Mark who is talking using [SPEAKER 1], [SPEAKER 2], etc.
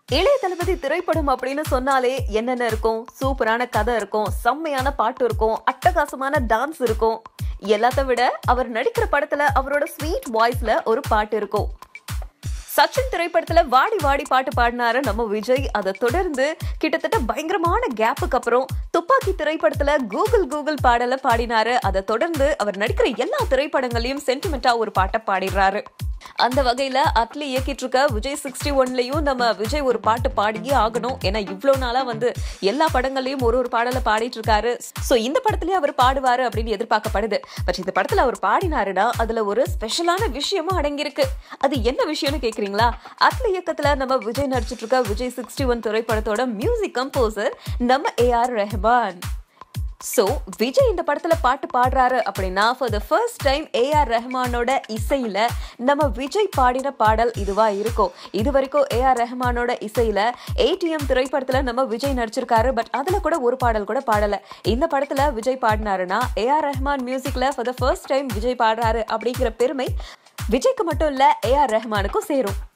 [SPEAKER 1] இளைய தளபதி திரைப்படம் அப்படின்னு சொன்னாலே என்னென்ன இருக்கும் சூப்பரான கதை இருக்கும் செம்மையான பாட்டு இருக்கும் அட்டகாசமான டான்ஸ் இருக்கும் எல்லாத்த விட அவர் நடிக்கிற படத்துல அவரோட ஸ்வீட் வாய்ஸ்ல ஒரு பாட்டு இருக்கும் சச்சின் திரைப்படத்துல வாடி வாடி பாட்டு பாடினாரு நம்ம விஜய் அதை தொடர்ந்து கிட்டத்தட்ட பயங்கரமான கேப்புக்கு அப்புறம் துப்பாக்கி திரைப்படத்துல கூகுள் கூகுள் பாடல பாடினாரு அதை தொடர்ந்து அவர் நடிக்கிற எல்லா திரைப்படங்களையும் சென்டிமெண்டா ஒரு பாட்டை பாடிடுறாரு அந்த வகையில அட்லி இயக்கிட்டு இருக்க விஜய் சிக்ஸ்டி ஒன்லயும் நம்ம விஜய் ஒரு பாட்டு பாடியே ஆகணும் ஏன்னா இவ்வளவு நாளா வந்து எல்லா படங்கள்லயும் ஒரு ஒரு பாடல பாடிட்டு இருக்காரு சோ இந்த படத்துலயே அவர் பாடுவாரு அப்படின்னு எதிர்பார்க்கப்படுது பட் இந்த படத்துல அவர் பாடினாருன்னா அதுல ஒரு ஸ்பெஷலான விஷயமும் அடங்கியிருக்கு அது என்ன விஷயம்னு கேக்குறீங்களா அட்லி இயக்கத்துல நம்ம விஜய் நடிச்சிட்டு இருக்க விஜய் சிக்ஸ்டி ஒன் திரைப்படத்தோட மியூசிக் கம்போசர் நம்ம A R Rahman so Vijay இந்த படத்துல பாட்டு பாடுறாரு அப்படின்னா for the first time AR ரஹ்மானோட இசையில நம்ம விஜய் பாடின பாடல் இதுவா இருக்கும் இது வரைக்கும் ஏஆர் ரஹ்மானோட இசையில ஏடிஎம் திரைப்படத்துல நம்ம விஜய் நடிச்சிருக்காரு பட் அதுல கூட ஒரு பாடல் கூட பாடல இந்த படத்துல விஜய் பாடினாருன்னா ஏஆர் ரஹ்மான் மியூசிக்ல for the first time Vijay பாடுறாரு அப்படிங்கிற பெருமை விஜய்க்கு மட்டும் இல்ல ஏஆர் ரஹ்மானுக்கும் சேரும்